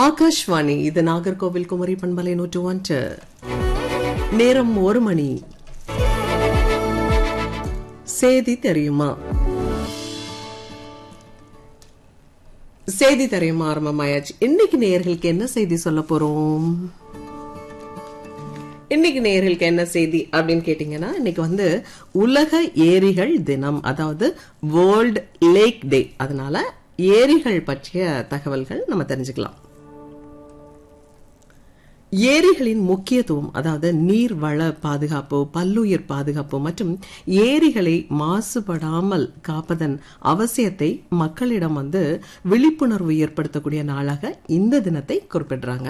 ஆகாஷ்வாணி இது நாகர்கோவில் குமரி பண்பலை நூற்று ஒன்று நேரம் ஒரு மணி செய்தி தெரியுமா செய்தி தெரியுமா ஆரம்பமாயாச்சு இன்னைக்கு நேயர்களுக்கு என்ன செய்தி சொல்ல போறோம் இன்னைக்கு நேயர்களுக்கு என்ன செய்தி அப்படின்னு கேட்டீங்கன்னா இன்னைக்கு வந்து உலக ஏரிகள் தினம் அதாவது வேர்ல்ட் லேக் டே அதனால ஏரிகள் பற்றிய தகவல்கள் நம்ம தெரிஞ்சுக்கலாம் ஏரிகளின் முக்கியத்துவம் அதாவது நீர் வள பாதுகாப்பு பல்லுயிர் பாதுகாப்பு மற்றும் ஏரிகளை மாசுபடாமல் காப்பதன் அவசியத்தை மக்களிடம் வந்து விழிப்புணர்வு ஏற்படுத்தக்கூடிய நாளாக இந்த தினத்தை குறிப்பிடுறாங்க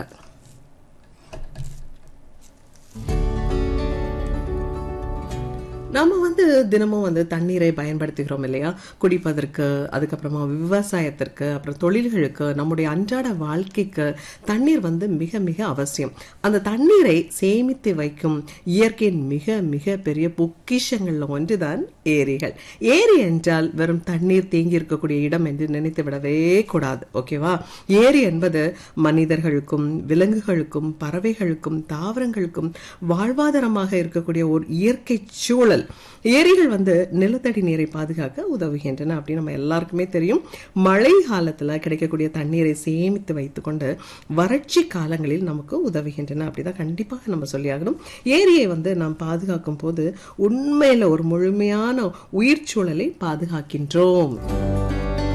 நம்ம வந்து தினமும் வந்து தண்ணீரை பயன்படுத்துகிறோம் இல்லையா குடிப்பதற்கு அதுக்கப்புறமா விவசாயத்திற்கு அப்புறம் தொழில்களுக்கு நம்முடைய அன்றாட வாழ்க்கைக்கு தண்ணீர் வந்து மிக மிக அவசியம் அந்த தண்ணீரை சேமித்து வைக்கும் இயற்கையின் மிக மிக பெரிய பொக்கிஷங்கள்ல ஒன்றுதான் ஏரிகள் ஏரி என்றால் வெறும் தண்ணீர் தேங்கி இருக்கக்கூடிய இடம் என்று நினைத்து விடவே கூடாது ஓகேவா ஏரி என்பது மனிதர்களுக்கும் விலங்குகளுக்கும் பறவைகளுக்கும் தாவரங்களுக்கும் வாழ்வாதாரமாக இருக்கக்கூடிய ஒரு இயற்கை சூழல் ஏரிகள் வந்து நிலத்தடி நீரை பாதுகாக்க உதவுகின்றன அப்படின்னு நம்ம எல்லாருக்குமே தெரியும் மழை காலத்துல கிடைக்கக்கூடிய தண்ணீரை சேமித்து வைத்துக்கொண்டு வறட்சி காலங்களில் நமக்கு உதவுகின்றன அப்படிதான் கண்டிப்பாக நம்ம சொல்லியாகணும் ஏரியை வந்து நாம் பாதுகாக்கும் போது உண்மையில ஒரு முழுமையான உயிர் சூழலை பாதுகாக்கின்றோம்